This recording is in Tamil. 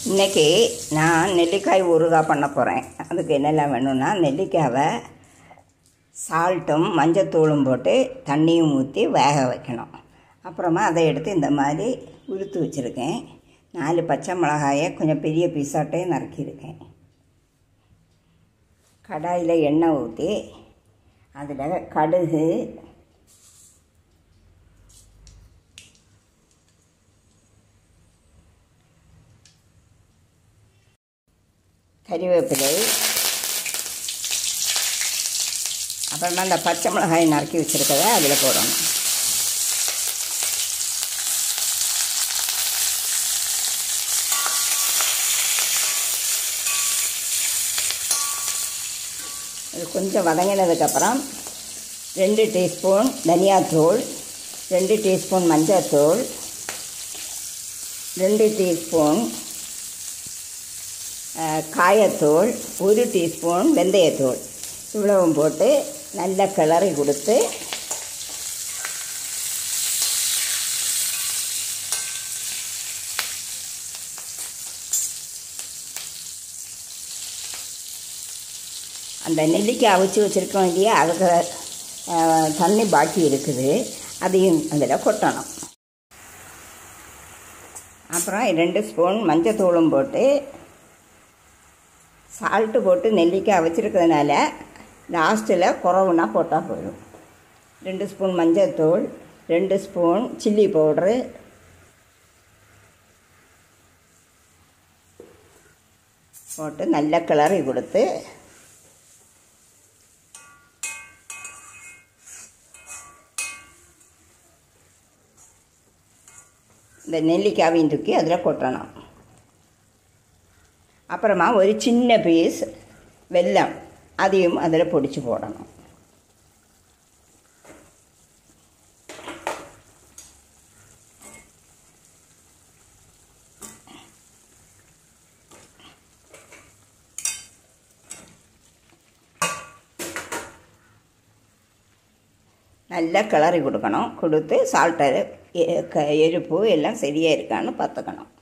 இன்றைக்கி நான் நெல்லிக்காய் ஊறுகாய் பண்ண போகிறேன் அதுக்கு என்னெல்லாம் வேணும்னா நெல்லிக்காவை சால்ட்டும் மஞ்சத்தூளும் போட்டு தண்ணியும் ஊற்றி வேக வைக்கணும் அப்புறமா அதை எடுத்து இந்த மாதிரி உளுத்து வச்சுருக்கேன் நாலு பச்சை மிளகாயை கொஞ்சம் பெரிய பீஸாட்டே நறுக்கியிருக்கேன் கடாயில் எண்ணெய் ஊற்றி அதில் கடுகு கறிவேப்பிலை அப்புறமா இந்த பச்சை மிளகாய் நறுக்கி வச்சுருக்கத அதில் போடணும் இது கொஞ்சம் வதங்கினதுக்கப்புறம் ரெண்டு டீஸ்பூன் தனியாத்தூள் ரெண்டு டீஸ்பூன் மஞ்சள்தூள் ரெண்டு டீஸ்பூன் காயத்தூள் ஒரு டீஸ்பூன் வெந்தயத்தூள் இவ்வளவும் போட்டு நல்ல கிளறி கொடுத்து அந்த நெல்லிக்காய் அவிச்சு வச்சுருக்கோம் இல்லையா அதுக்கு தண்ணி பாக்கி இருக்குது அதையும் அதில் கொட்டணும் அப்புறம் ரெண்டு ஸ்பூன் மஞ்சத்தூளும் போட்டு சால்ட்டு போட்டு நெல்லிக்காய் வச்சுருக்கிறதுனால லாஸ்ட்டில் குறவுனா போட்டால் போயிடும் ரெண்டு ஸ்பூன் மஞ்சள்தூள் ரெண்டு ஸ்பூன் சில்லி பவுட்ரு போட்டு நல்ல கிளறி கொடுத்து இந்த நெல்லிக்காவையும் தூக்கி அதில் கொட்டணும் அப்புறமா ஒரு சின்ன பீஸ் வெல்லம் அதையும் அதில் பொடிச்சு போடணும் நல்லா கிளறி கொடுக்கணும் கொடுத்து சால்ட்டை எருப்பு எல்லாம் சரியாக இருக்கான்னு பார்த்துக்கணும்